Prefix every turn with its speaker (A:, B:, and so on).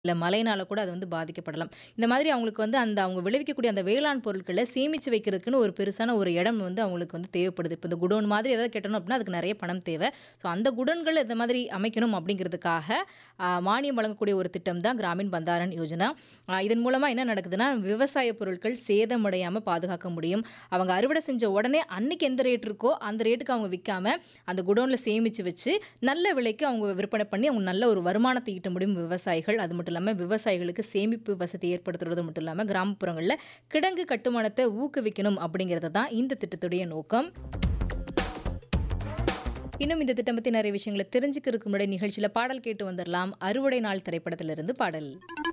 A: இல்ல மழைனால கூட அது வந்து பாதிக்கப்படலாம். இந்த மாதிரி அவங்களுக்கு வந்து அந்த அவங்க விளைவிக்கக்கூடிய அந்த வேளாண் பொருட்கள சேமிச்சு வைக்கிறதுக்குன்னு ஒரு பெருசான ஒரு இடம் வந்து அவங்களுக்கு வந்து தேவைப்படுது. இப்ப இந்த குடோன் மாதிரி ஏதாவது கட்டணும் அப்டின்னா, அதுக்கு நெறைய பணம் தேவை. ஸோ அந்த குடோன்கள் இந்த மாதிரி அமைக்கணும் அப்படிங்கிறதுக்காக அ மானியம் வழங்கக்கூடிய ஒரு திட்டம் தான் கிராமின் பந்தாரன் யோஜனா. அ இதன் மூலமா என்ன நடக்குதுன்னா, விவசாய பொருட்கள் சேதமடையாம பாதுகாக்க முடியும். அவங்க அறுவடை செஞ்ச உடனே அன்னைக்கு எந்த ரேட் இருக்கோ, அந்த ரேட்டுக்கு அவங்க விக்காம, அந்த குடோன்ல சேமிச்சு வச்சு, நல்ல விலைக்கு அவங்க விற்பனை பண்ணி, அவங்க நல்ல ஒரு வருமானத்த ஈட்ட முடியும் விவசாயிகள். அது மட்டும் இல்லாம விவசாயிகளுக்கு சேமிப்பு வசதி ஏற்படுத்துறது மட்டும் இல்லாம, கிராமப்புறங்கள்ல கிடங்கு கட்டுமானத்த ஊக்குவிக்கணும் அப்படிங்கிறது தான் இந்த திட்டத்துடைய நோக்கம். இன்னும் இந்த திட்டம் பத்தி நெறைய விஷயங்கள தெரிஞ்சுக்கிறதுக்கு முன்னாடி நிகழ்ச்சியில பாடல் கேட்டு வந்துரலாம். அறுவடை நாள் திரைப்படத்திலிருந்து பாடல்.